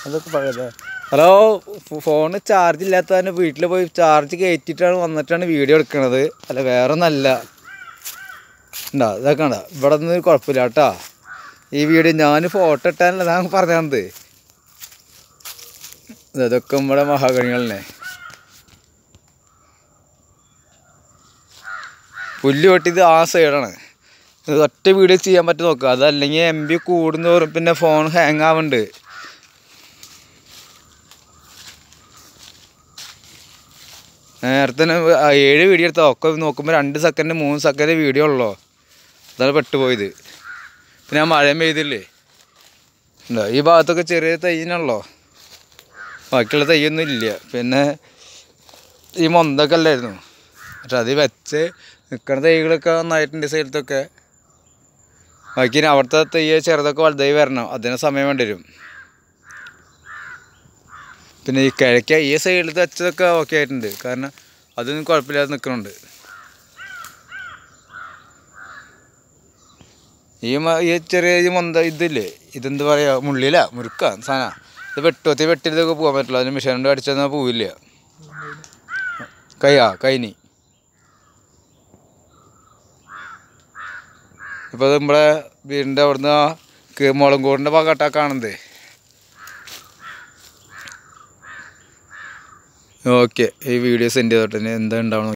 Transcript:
അതൊക്കെ പഴയത് hello phone charge ഇല്ലാത്തതിന് വീട്ടിൽ പോയി ചാർജ് കയറ്റിയിട്ടാണ് വന്നിട്ടാണ് വീഡിയോ എടുക്കണത് അല്ല വേറെ ഒന്നല്ല ഉണ്ടാ ഇതൊക്കെ ഉണ്ടാ ഇവിടെ നിന്ന് കുഴപ്പമില്ല കേട്ടാ ഈ വീഡിയോ ഞാൻ ഫോട്ടോ ഇട്ടാനല്ല ഞാൻ പറഞ്ഞത് ഇതൊക്കെ നമ്മുടെ മഹാഗണികളെ പുല്ല് വെട്ടിയത് ആ സൈഡാണ് ഇത് ഒറ്റ വീഡിയോ ചെയ്യാൻ പറ്റും നോക്കുക അതല്ലെങ്കിൽ എം ബി കൂടുന്നോറും പിന്നെ ഫോൺ ഹാങ് ആവുന്നുണ്ട് നേരത്തെ തന്നെ ആ ഏഴ് വീഡിയോ എടുത്താൽ ഒക്കെ നോക്കുമ്പോൾ രണ്ട് സെക്കൻഡ് മൂന്ന് സെക്കൻഡ് വീഡിയോ ഉള്ളോ അതാണ് പെട്ടുപോയത് പിന്നെ ആ മഴയും പെയ്തില്ലേ ഉണ്ടോ ഈ ഭാഗത്തൊക്കെ ചെറിയ തയ്യനുള്ളോ ബാക്കിയുള്ള തയ്യൊന്നും ഇല്ല പിന്നെ ഈ മൊന്തൊക്കെ അല്ലായിരുന്നു പക്ഷെ അത് വെച്ച് നിൽക്കുന്ന തൈകളൊക്കെ നന്നായിട്ടുണ്ട് സ്ഥലത്തൊക്കെ ബാക്കി ഇനി അവിടുത്തെ തയ്യ ചെറുതൊക്കെ വലുതായി വരണം അതിന് സമയം വേണ്ടി വരും പിന്നെ ഈ കിഴക്ക ഈ സൈഡിൽ വെച്ചതൊക്കെ ഓക്കെ ആയിട്ടുണ്ട് കാരണം അതൊന്നും കുഴപ്പമില്ലാതെ നിൽക്കുന്നുണ്ട് ഈ മ- ഈ ചെറിയ ഈ മൊന്ത ഇതില്ലേ ഇതെന്ത് പറയാ മുള്ളില മുറുക്ക സാധന ഇത് വെട്ടുവത്തി വെട്ടിയതൊക്കെ പോകാൻ പറ്റില്ല അതിന് മിഷൻ കൊണ്ട് അടിച്ചെന്നാൽ പോവില്ല കൈയാ കൈനി ഇപ്പോൾ നമ്മളെ വീടിൻ്റെ അവിടുന്ന് ആ ക- മുളങ്കോടിൻ്റെ ഭാഗത്താ കാണുന്നത് ഓക്കെ ഈ വീഡിയോ സെൻഡ് ചെയ്തോട്ടെ ഇനി എന്താ ഉണ്ടാവണം